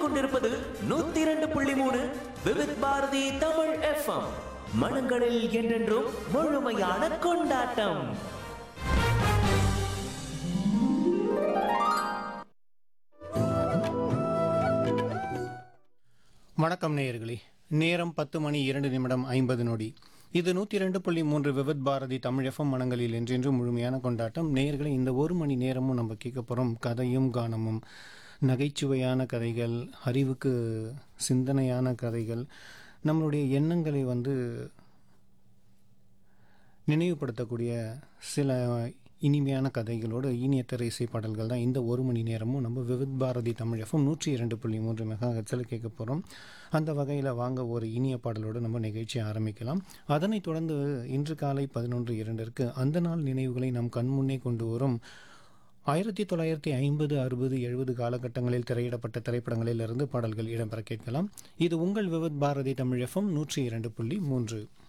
கேட்டுக்கொண்டிருப்பது நூத்தி இரண்டு புள்ளி மூணு விவித் பாரதி தமிழ் எஃப்எம் மனங்களில் என்றென்றும் முழுமையான கொண்டாட்டம் வணக்கம் நேயர்களே நேரம் பத்து மணி இரண்டு நிமிடம் ஐம்பது நொடி இது நூற்றி ரெண்டு புள்ளி மூன்று விவித் பாரதி தமிழ் எஃப்எம் மனங்களில் என்றென்றும் முழுமையான கொண்டாட்டம் நேயர்களே இந்த ஒரு மணி நேரமும் நம்ம கேட்க போகிறோம் கதையும் கானமும் நகைச்சுவையான கதைகள் அறிவுக்கு சிந்தனையான கதைகள் நம்மளுடைய எண்ணங்களை வந்து நினைவுபடுத்தக்கூடிய சில இனிமையான கதைகளோடு இனிய திரை இசை பாடல்கள் தான் இந்த ஒரு மணி நேரமும் நம்ம விவித் பாரதி தமிழ் எஃப்எம் நூற்றி இரண்டு புள்ளி மூன்று மெகா ஹெட்ஸில் கேட்க போகிறோம் அந்த வகையில் வாங்க ஒரு இனிய பாடலோடு நம்ம நிகழ்ச்சியை ஆரம்பிக்கலாம் அதனைத் தொடர்ந்து இன்று காலை பதினொன்று இரண்டிற்கு அந்த நாள் நினைவுகளை நம் கண்முன்னே கொண்டு வரும் ஆயிரத்தி தொள்ளாயிரத்தி ஐம்பது அறுபது எழுபது காலகட்டங்களில் திரையிடப்பட்ட திரைப்படங்களிலிருந்து பாடல்கள் இடம்பெற கேட்கலாம் இது உங்கள் விவித் பாரதி தமிழ் எஃப்எம் நூற்றி இரண்டு புள்ளி மூன்று